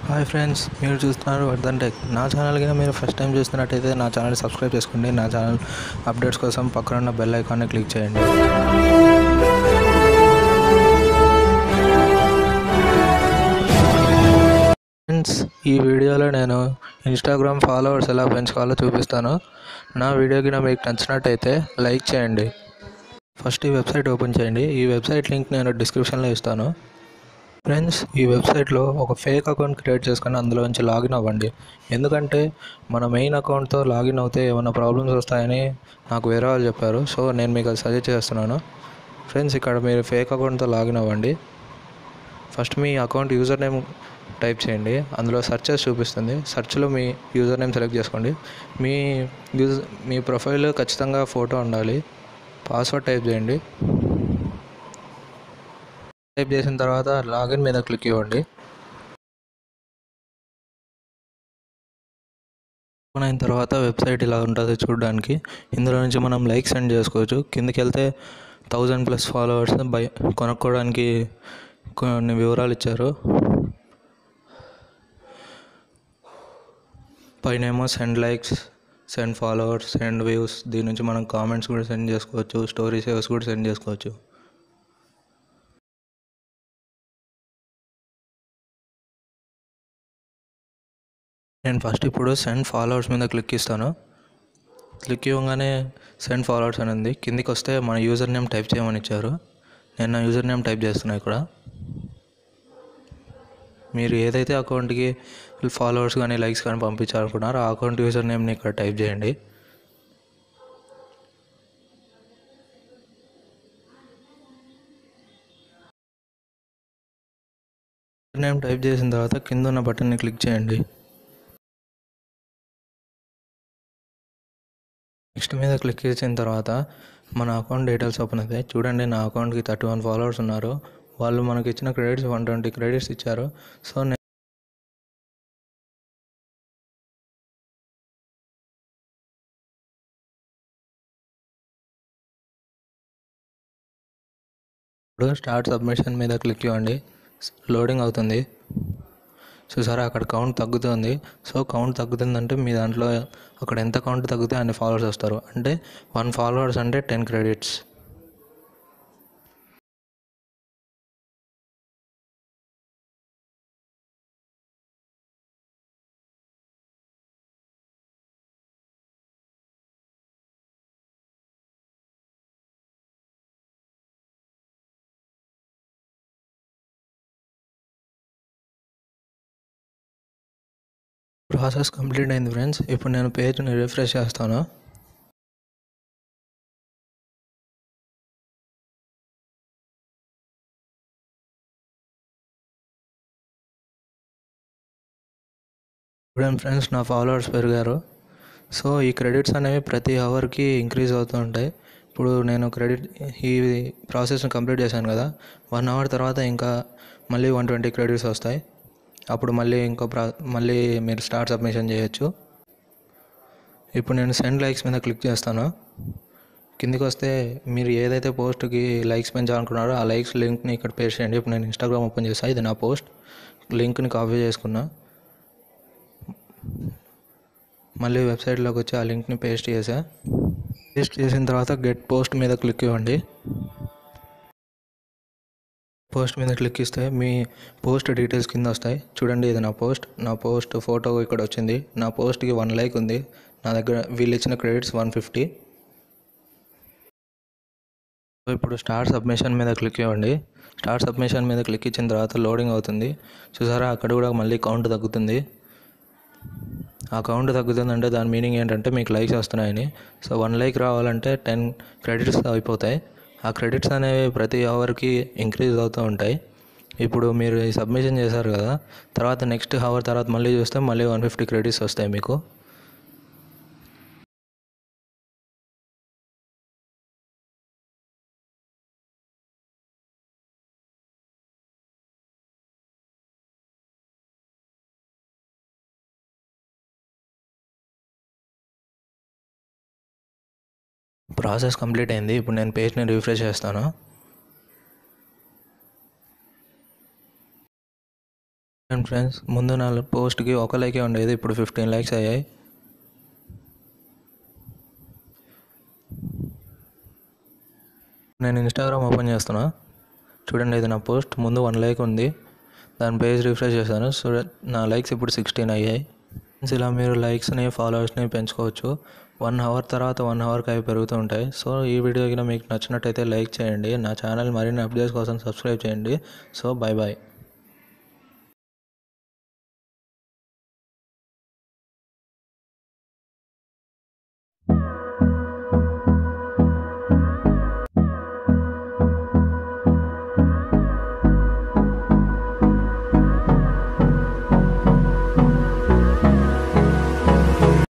hi friends మీరు చూస్తున్నారు Vardhan tech నా ఛానల్ కింద మీరు ఫస్ట్ టైం చూస్తున్నట్టయితే నా ఛానల్ సబ్స్క్రైబ్ చేసుకోండి నా ఛానల్ అప్డేట్స్ కోసం పక్కన ఉన్న బెల్ ఐకాన్ని క్లిక్ చేయండి ఫ్రెండ్స్ ఈ వీడియోలో నేను ఇన్స్టాగ్రామ్ ఫాలోవర్స్ ఎలా పెంచుకోవాలో చూపిస్తాను నా వీడియో కింద మీకు నచ్చినట్టయితే లైక్ చేయండి ఫస్ట్ ఈ వెబ్సైట్ ఓపెన్ చేయండి ఈ వెబ్సైట్ లింక్ నేను డిస్క్రిప్షన్లో ఇస్తాను ఫ్రెండ్స్ ఈ వెబ్సైట్లో ఒక ఫేక్ అకౌంట్ క్రియేట్ చేసుకొని అందులోంచి లాగిన్ అవ్వండి ఎందుకంటే మన మెయిన్ అకౌంట్తో లాగిన్ అవుతే ఏమైనా ప్రాబ్లమ్స్ వస్తాయని నాకు వేరే వాళ్ళు చెప్పారు సో నేను మీకు అది సజెస్ట్ చేస్తున్నాను ఫ్రెండ్స్ ఇక్కడ మీరు ఫేక్ అకౌంట్తో లాగిన్ అవ్వండి ఫస్ట్ మీ అకౌంట్ యూజర్ నేమ్ టైప్ చేయండి అందులో సెర్చెస్ చూపిస్తుంది సెర్చ్లో మీ యూజర్ నేమ్ సెలెక్ట్ చేసుకోండి మీ యూజ్ మీ ప్రొఫైల్ ఖచ్చితంగా ఫోటో ఉండాలి పాస్వర్డ్ టైప్ చేయండి టైప్ చేసిన తర్వాత లాగిన్ మీద క్లిక్ ఇవ్వండి ఓపెన్ అయిన తర్వాత వెబ్సైట్ ఇలా ఉంటుంది చూడడానికి ఇందులో నుంచి మనం లైక్ సెండ్ చేసుకోవచ్చు కిందకి వెళ్తే థౌజండ్ ప్లస్ ఫాలోవర్స్ బై కొనుక్కోవడానికి కొన్ని వివరాలు ఇచ్చారు పైన ఏమో send likes send followers send views దీని నుంచి మనం కామెంట్స్ కూడా సెండ్ చేసుకోవచ్చు స్టోరీ సేవ్స్ కూడా సెండ్ చేసుకోవచ్చు నేను ఫస్ట్ ఇప్పుడు సెండ్ ఫాలోవర్స్ మీద క్లిక్ ఇస్తాను క్లిక్ ఇవ్వగానే సెండ్ ఫాలోవర్స్ అని ఉంది కిందికి వస్తే మన యూజర్ నేమ్ టైప్ చేయమని ఇచ్చారు నేను నా యూజర్ నేమ్ టైప్ చేస్తున్నా ఇక్కడ మీరు ఏదైతే అకౌంట్కి ఫాలోవర్స్ కానీ లైక్స్ కానీ పంపించాలనుకున్నారో ఆ అకౌంట్ యూజర్ నేమ్ని ఇక్కడ టైప్ చేయండి నేమ్ టైప్ చేసిన తర్వాత కింద ఉన్న బటన్ని క్లిక్ చేయండి నెక్స్ట్ మీద క్లిక్ చేసిన తర్వాత మన అకౌంట్ డీటెయిల్స్ ఓపెన్ అవుతాయి చూడండి నా అకౌంట్కి థర్టీ వన్ ఫాలోవర్స్ ఉన్నారు వాళ్ళు మనకి ఇచ్చిన క్రెడిట్స్ వన్ ట్వంటీ క్రెడిట్స్ ఇచ్చారు సో నేను ఇప్పుడు స్టార్ట్ సబ్మిషన్ మీద క్లిక్ ఇవ్వండి లోడింగ్ అవుతుంది చూసారా అక్కడ కౌంట్ తగ్గుతుంది సో కౌంట్ తగ్గుతుందంటే మీ దాంట్లో అక్కడ ఎంత కౌంట్ తగ్గితే అన్ని ఫాలోవర్స్ వస్తారు అంటే వన్ ఫాలోవర్స్ అంటే టెన్ క్రెడిట్స్ ప్రాసెస్ కంప్లీట్ అయింది ఫ్రెండ్స్ ఇప్పుడు నేను పేజ్ని రిఫ్రెష్ చేస్తాను చూడండి ఫ్రెండ్స్ నా ఫాలోవర్స్ పెరిగారు సో ఈ క్రెడిట్స్ అనేవి ప్రతి అవర్కి ఇంక్రీజ్ అవుతూ ఉంటాయి ఇప్పుడు నేను క్రెడిట్ ఈ ప్రాసెస్ని కంప్లీట్ చేశాను కదా వన్ అవర్ తర్వాత ఇంకా మళ్ళీ వన్ ట్వంటీ క్రెడిట్స్ వస్తాయి అప్పుడు మళ్ళీ ఇంకో ప్రా మళ్ళీ మీరు స్టార్ట్ సబ్మిషన్ చేయొచ్చు ఇప్పుడు నేను సెండ్ లైక్స్ మీద క్లిక్ చేస్తాను కిందికి వస్తే మీరు ఏదైతే పోస్ట్కి లైక్స్ పెంచాలనుకున్నారో ఆ లైక్స్ లింక్ని ఇక్కడ పేస్ట్ చేయండి ఇప్పుడు నేను ఇన్స్టాగ్రామ్ ఓపెన్ చేస్తాను ఇది నా పోస్ట్ లింక్ని కాపీ చేసుకున్నా మళ్ళీ వెబ్సైట్లోకి వచ్చి ఆ లింక్ని పేస్ట్ చేసా పేస్ట్ చేసిన తర్వాత గెట్ పోస్ట్ మీద క్లిక్ ఇవ్వండి పోస్ట్ మీద క్లిక్ ఇస్తే మీ పోస్ట్ డీటెయిల్స్ కింద వస్తాయి చూడండి ఇది నా పోస్ట్ నా పోస్ట్ ఫోటో ఇక్కడ వచ్చింది నా పోస్ట్కి వన్ లైక్ ఉంది నా దగ్గర వీళ్ళు ఇచ్చిన క్రెడిట్స్ వన్ ఫిఫ్టీ సో ఇప్పుడు స్టార్ట్ సబ్మిషన్ మీద క్లిక్ ఇవ్వండి స్టార్ట్ సబ్మిషన్ మీద క్లిక్ ఇచ్చిన తర్వాత లోడింగ్ అవుతుంది చూసారా అక్కడ కూడా మళ్ళీ కౌంట్ తగ్గుతుంది ఆ కౌంట్ తగ్గుతుందంటే దాని మీనింగ్ ఏంటంటే మీకు లైక్స్ వస్తున్నాయని సో వన్ లైక్ రావాలంటే టెన్ క్రెడిట్స్ అయిపోతాయి ఆ క్రెడిట్స్ అనేవి ప్రతి అవర్కి ఇంక్రీజ్ అవుతూ ఉంటాయి ఇప్పుడు మీరు ఈ సబ్మిషన్ చేశారు కదా తర్వాత నెక్స్ట్ అవర్ తర్వాత మళ్ళీ చూస్తే మళ్ళీ వన్ ఫిఫ్టీ క్రెడిట్స్ వస్తాయి మీకు ప్రాసెస్ కంప్లీట్ అయింది ఇప్పుడు నేను పేజ్ని రిఫ్రెష్ చేస్తాను అండ్ ఫ్రెండ్స్ ముందు నా పోస్ట్కి ఒక లైకే ఉండేది ఇప్పుడు ఫిఫ్టీన్ లైక్స్ అయ్యాయి నేను ఇన్స్టాగ్రామ్ ఓపెన్ చేస్తున్నా చూడండి ఇది నా పోస్ట్ ముందు వన్ లైక్ ఉంది దాని పేజ్ రిఫ్రెష్ చేశాను సో నా లైక్స్ ఇప్పుడు సిక్స్టీన్ అయ్యాయి ఇలా మీరు లైక్స్ని ఫాలోవర్స్ని పెంచుకోవచ్చు వన్ అవర్ తర్వాత వన్ అవర్కి అవి పెరుగుతూ ఉంటాయి సో ఈ వీడియో కనుక మీకు నచ్చినట్టయితే లైక్ చేయండి నా ఛానల్ మరిన్ని అప్డేట్స్ కోసం సబ్స్క్రైబ్ చేయండి సో బాయ్ బాయ్